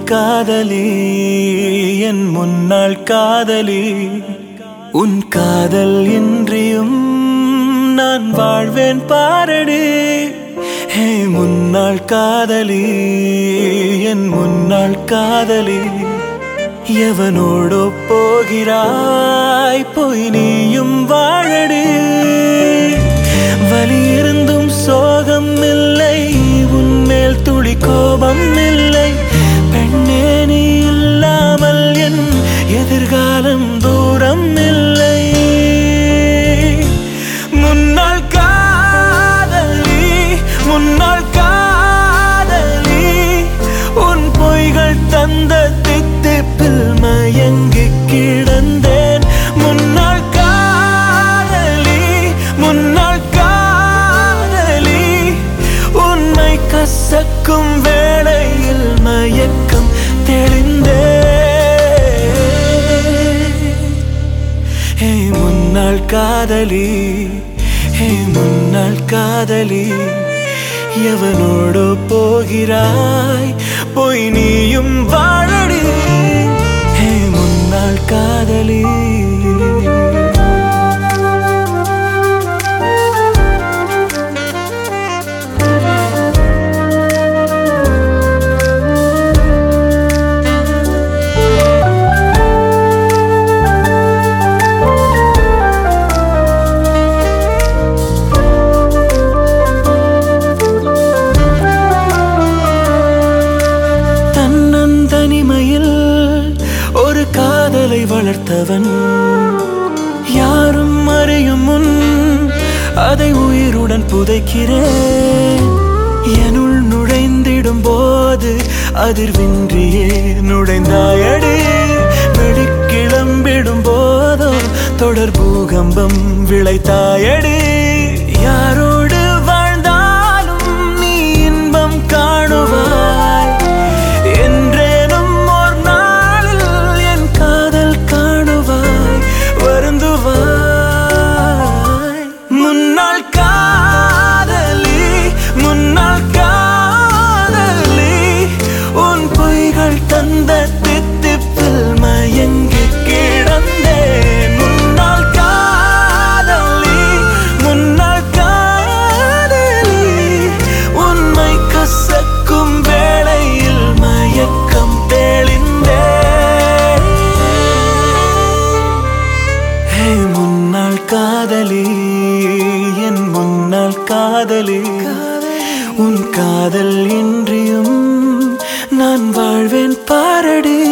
காதலி என் முன்னாள் காதலி உன் காதல் இன்றியும் நான் வாழ்வேன் பாரடி ஹே முன்னாள் காதலி என் முன்னாள் காதலி எவனோடோ போகிறாய் போய் நீயும் வாழடி வலி இருந்தும் சோகம் இல்லை உன்மேல் துளி கோபம் இல்லை பெண்ணே நீ இல்லாமல் என் எதிர்காலம் தூரம் இல்லை முன்னாள் காதலி முன்னாள் காதலி உன் பொய்கள் தந்த தித்திப்பில் மயங்கி கிடந்தேன் முன்னாள் காதலி முன்னாள் காதலி உண்மை கசக்கும் வேளையில் மயக்கம் தெளிந்தே ஹே முன்னாள் காதலி ஹே முன்னாள் காதலி எவனோடு போகிறாய் போய் நீயும் வாழடி ஹே முன்னாள் காதலி தன்னந்தனிமையில் ஒரு காதலை வளர்த்தவன் யாரும் அறியும் முன் அதை உயிருடன் புதைக்கிறேன் எனுள் நுழைந்திடும் போது அதிர்வின்றியே நுழைந்தாயடி வெடிக்கிளம்பிடும் போதோ தொடர் பூகம்பம் விளைத்தாயடி யாரோடு வாழ்ந்தாலும் நீ இன்பம் காணுவாய் என்றேனும் ஒரு நாளில் என் காதல் காணுவாய் வருந்துவாய் முன்னாள் காதலி முன்னாள் காதலி உன் பொய்கள் தந்த தித்திப்பில் மயங்கி கிடந்தேன் முன்னாள் காதலி முன்னாள் காதலி உண்மை கசக்கும் வேளையில் மயக்கம் தெளிந்தே ஹே முன்னாள் காதலி என் முன்னாள் காதலி உன் காதல் இன்றியும் நான் வாழ்வேன் பாரடி